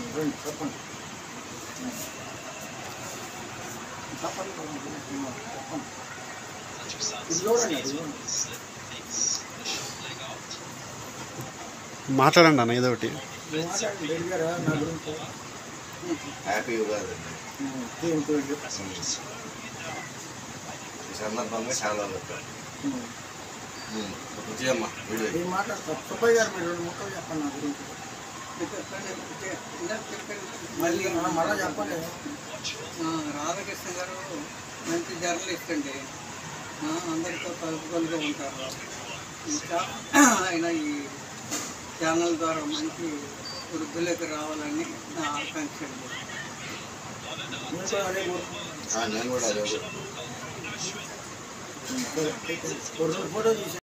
రండి చెప్పండి చెప్పండి చెప్పండి ఇది చూడండి అది చూడండి. మాట్లాడండి అన్న ఏదో ఒకటి మీరు మాట్లాడండి అడిగారా నా గురించి హ్యాపీ ఉగాది దీంతో ఈ సందర్భంగా చాలా చెప్పారు విజయమ్మ వీడియో ఈ మాట్లాడతారు సుబ్బయ్య గారు మీరు రెండు ముక్కలు చెప్పండి నా గురించి మళ్ళీ ఆ, మళ్ళా చెప్పండి ఆ, రాధాకృష్ణ గారు మంచి జర్నలిస్ట్ అండి ఆ, అందరితో కలుపుకొలుగా ఉంటారు ఇంకా ఆయన ఈ ఛానల్ ద్వారా మంచి వృద్ధులకు రావాలని నా ఆకాంక్ష అండి మీరు కూడా అదే కోరుకుంటున్నాను. నేను కూడా అదే సరే, ఓ రెండు ఫోటో తీసి